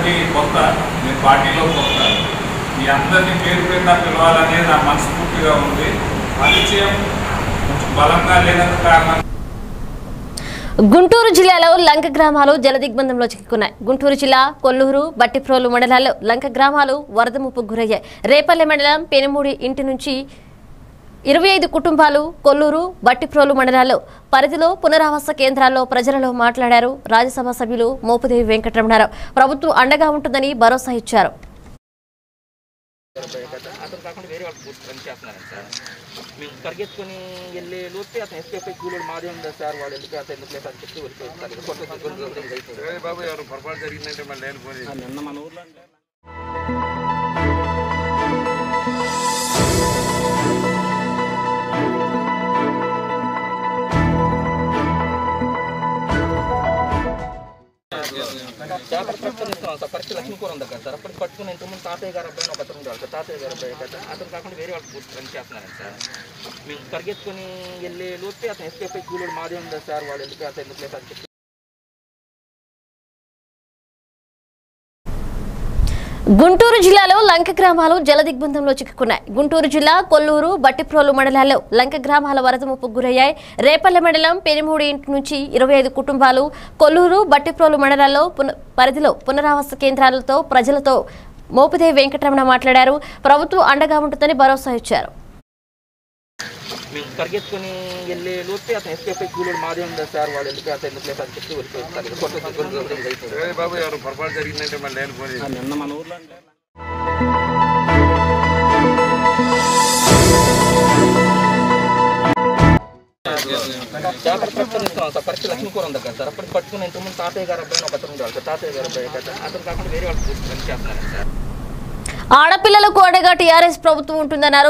అందరికీ కొత్త నేను పార్టీలో కొత్త మీ అందరినీ పేరు పేరున పిలవాలనేది నా మనస్ఫూర్తిగా ఉంది పరిచయం కొంచెం బలంగా లేనందుకు కారణం గుంటూరు జిల్లాలో లంక గ్రామాలు జలదిగ్బంధంలో చిక్కుకున్నాయి గుంటూరు జిల్లా కొల్లూరు బట్టిప్రోలు మండలాల్లో లంక గ్రామాలు వరద ముప్పు గురయ్యాయి రేపల్లె మండలం పెనుమూడి ఇంటి నుంచి ఇరవై ఐదు కుటుంబాలు కొల్లూరు బట్టిప్రోలు మండలాల్లో పరిధిలో పునరావాస కేంద్రాల్లో ప్రజలలో మాట్లాడారు రాజ్యసభ సభ్యులు మోపుదేవి వెంకటరమణారావు ప్రభుత్వం అండగా ఉంటుందని భరోసా ఇచ్చారు అతను కాకుండా వేరే వాళ్ళు పూర్తి పని చేస్తున్నారండి సార్ మేము పరిగెత్తుకొని వెళ్ళే లోపే అతను ఎస్కేప్ అయ్యి కూలోడు మాదే ఉందా సార్ వాళ్ళు ఎందుకు అతను ఎందుకు లేదు అని చెప్పి వెళ్ళిపోతారు ఇక కొత్త కొత్త కొత్త ఇది అయిపోయింది. బాబు ఎవరు పొరపాటు జరిగిందంటే మళ్ళీ నేను పోనీ ఆ, నిన్న మన ఊర్లో అంటే చేపలు పట్టుకొని ఇస్తున్నాం సార్ పరిస్థితి లక్ష్మీపురం ఉంది కదా సార్ అప్పుడు పట్టుకుని ఇంతకుముందు తాతయ్య గారు అబ్బాయి ఒక అతను ఉండేవాళ్ళు సార్ తాతయ్య గారు అబ్బాయి కదా అతను కాకుండా వేరే వాళ్ళు పూర్తి పని చేస్తున్నారండి సార్ మేము పరిగెత్తుకొని వెళ్ళే లోపే అతను ఎస్కేప్ అయ్యి కూలోడు మాదే ఉందా సార్ వాళ్ళు ఎందుకు అతను ఎందుకు లేదు అని చెప్పి గుంటూరు జిల్లాలో లంక గ్రామాలు జలదిగ్బంధంలో చిక్కుకున్నాయి గుంటూరు జిల్లా కొల్లూరు బట్టిప్రోలు మండలాల్లో లంక గ్రామాల వరద ముప్పు గురయ్యాయి రేపల్లె మండలం పెనుమూడి ఇంటి నుంచి ఇరవై ఐదు కుటుంబాలు కొల్లూరు బట్టిప్రోలు మండలాల్లో పున పరిధిలో పునరావాస కేంద్రాలతో ప్రజలతో మోపిదేవి వెంకటరమణ మాట్లాడారు ప్రభుత్వం అండగా ఉంటుందని భరోసా ఇచ్చారు మేము పరిగెత్తుకొని వెళ్ళే లోపే అతను ఎస్కేప్ అయ్యి కూలోడు మాదే ఉందా సార్ వాళ్ళు ఎందుకు అతను ఎందుకు లేదు అని చెప్పి వెళ్ళిపోతారు ఇక కొత్త కొత్త కొత్త ఇది అయిపోయింది. బాబు ఎవరు పొరపాటు జరిగిందంటే మళ్ళీ నేను పోనీ ఆ, నిన్న మన ఊర్లో అంటే చేపలు పట్టుకొని ఇస్తున్నాం సార్ పరిస్థితి లక్ష్మీపురం దగ్గర సార్ అప్పుడు పట్టుకుని ఇంతకుముందు తాతయ్య గారు అబ్బాయి ఒక అతను ఉండేవాళ్ళు సార్ తాతయ్య గారు అబ్బాయి కదా అతను కాకుండా వేరే వాళ్ళు పూర్తి పని చేస్తున్నారండి సార్ ఆడపిల్లలకు అండగా టీఆర్ఎస్ ప్రభుత్వం ఉంటుందన్నారు